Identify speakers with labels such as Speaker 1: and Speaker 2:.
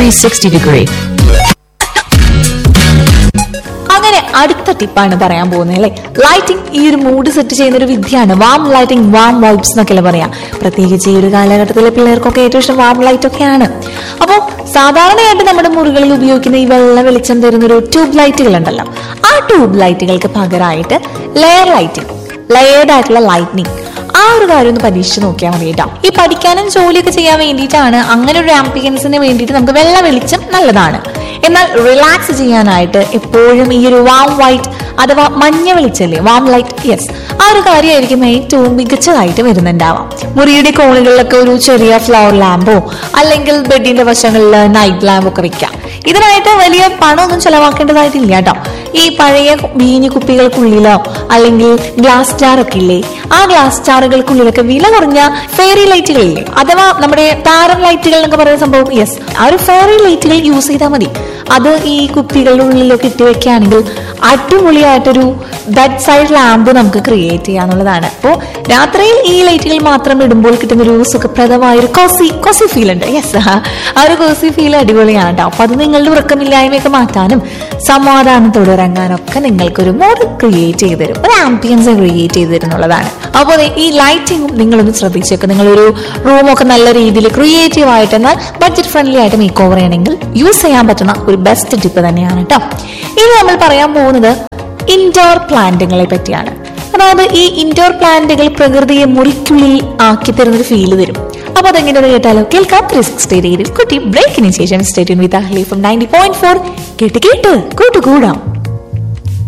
Speaker 1: 360 degree.
Speaker 2: അങ്ങനെ അടുത്ത ടിപ്പാണ് പറയാൻ പോകുന്നത് അല്ലെ ലൈറ്റിംഗ് ഈ ഒരു മൂഡ് സെറ്റ് ചെയ്യുന്ന ഒരു വിദ്യയാണ് വാം ലൈറ്റിംഗ് വാം വൈബ്സ് എന്നൊക്കെ പറയാം പ്രത്യേകിച്ച് ഈ ഒരു കാലഘട്ടത്തിലെ പിള്ളേർക്കൊക്കെ ഏറ്റവും ഇഷ്ടം വാം ലൈറ്റ് ഒക്കെയാണ് അപ്പോൾ സാധാരണയായിട്ട് നമ്മുടെ മുറികളിൽ ഉപയോഗിക്കുന്ന ഈ വെള്ള വെളിച്ചം തരുന്ന ഒരു ട്യൂബ് ലൈറ്റുകൾ ഉണ്ടല്ലോ ആ ട്യൂബ് ലൈറ്റുകൾക്ക് പകരമായിട്ട് ലെയർ ലൈറ്റിംഗ് ലെയർഡ് ആയിട്ടുള്ള ലൈറ്റ്നിങ് ആ ഒരു കാര്യം ഒന്ന് പരീക്ഷിച്ച് നോക്കിയാൽ മതി കേട്ടോ ഈ പഠിക്കാനും ജോലിയൊക്കെ ചെയ്യാൻ വേണ്ടിയിട്ടാണ് അങ്ങനെ ഒരു ആംബിയൻസിന് വേണ്ടിയിട്ട് നമുക്ക് വെള്ള വെളിച്ചം നല്ലതാണ് എന്നാൽ റിലാക്സ് ചെയ്യാനായിട്ട് എപ്പോഴും ഈ ഒരു വാം വൈറ്റ് അഥവാ മഞ്ഞ വെളിച്ചല്ലേ വാം ലൈറ്റ് യെസ് ആ ഒരു കാര്യമായിരിക്കും ഏറ്റവും മികച്ചതായിട്ട് വരുന്നുണ്ടാവാം മുറിയുടെ കോണുകളിലൊക്കെ ഒരു ചെറിയ ഫ്ലവർ ലാമ്പോ അല്ലെങ്കിൽ ബെഡിന്റെ വശങ്ങളിൽ നൈറ്റ് ലാമ്പ് ഒക്കെ വെക്കാം ഇതിനായിട്ട് വലിയ പണമൊന്നും ചെലവാക്കേണ്ടതായിട്ടില്ല കേട്ടോ ഈ പഴയ വീഞ്ഞു കുപ്പികൾക്കുള്ളിലോ അല്ലെങ്കിൽ ഗ്ലാസ് ജാർ ഒക്കെ ഇല്ലേ ആ ഗ്ലാസ് ജാറുകൾക്കുള്ളിലൊക്കെ വില കുറഞ്ഞ ഫെയറി ലൈറ്റുകളില്ലേ അഥവാ നമ്മുടെ താരം ലൈറ്റുകൾ എന്നൊക്കെ പറയുന്ന സംഭവം യെസ് ആ ഒരു ഫെയറി ലൈറ്റുകൾ യൂസ് ചെയ്താൽ മതി അത് ഈ കുപ്പികളുടെ ഉള്ളിലൊക്കെ ഇട്ട് വെക്കുകയാണെങ്കിൽ അടിപൊളിയായിട്ടൊരു ബെഡ് സൈഡ് ലാമ്പ് നമുക്ക് ക്രിയേറ്റ് ചെയ്യാന്നുള്ളതാണ് അപ്പോൾ രാത്രിയിൽ ഈ ലൈറ്റുകൾ മാത്രം ഇടുമ്പോൾ കിട്ടുന്ന ഒരു സുഖപ്രദമായ ഒരു കോസി കോസി ഫീൽ ഉണ്ട് യെസ് ആ ഒരു കോസി ഫീൽ അടിപൊളിയാണ് കേട്ടോ അപ്പൊ അത് നിങ്ങളുടെ ഉറക്കമില്ലായ്മയൊക്കെ മാറ്റാനും സമാധാനത്തോടെ ഇറങ്ങാനും ഒക്കെ നിങ്ങൾക്കൊരു മോഡ് ക്രിയേറ്റ് ചെയ്ത് തരും ഒരു ആംബിയൻസ് ക്രിയേറ്റ് ചെയ്ത് തരുന്നുള്ളതാണ് അപ്പോൾ ഈ ലൈറ്റിംഗും നിങ്ങളൊന്ന് ശ്രദ്ധിച്ചേക്കും നിങ്ങളൊരു റൂമൊക്കെ നല്ല രീതിയിൽ ക്രിയേറ്റീവ് ആയിട്ട് എന്നാൽ ബഡ്ജറ്റ് ഫ്രണ്ട്ലി ആയിട്ട് മേക്ക് ഓവർ ചെയ്യണമെങ്കിൽ യൂസ് ചെയ്യാൻ പറ്റുന്ന ഒരു ബെസ്റ്റ് ടിപ്പ് തന്നെയാണ് കേട്ടോ ഇനി നമ്മൾ പറയാൻ പോകുന്നത് ഇൻഡോർ പ്ലാന്റുകളെ പറ്റിയാണ് അതായത് ഈ ഇൻഡോർ പ്ലാന്റുകൾ പ്രകൃതിയെ മുറിക്കുള്ളിൽ ആക്കി തരുന്നൊരു ഫീല് തരും അപ്പൊ അതെങ്ങനെയാണ് കേട്ടാലോ കേൾക്കാം ത്രീ സിക്സ്റ്റി ഡിഗ്രി കുട്ടി ബ്രേക്കിന് ശേഷം stay with Ahli from ninety point four കേട്ട് കേട്ട് കൂട്ടുകൂടാം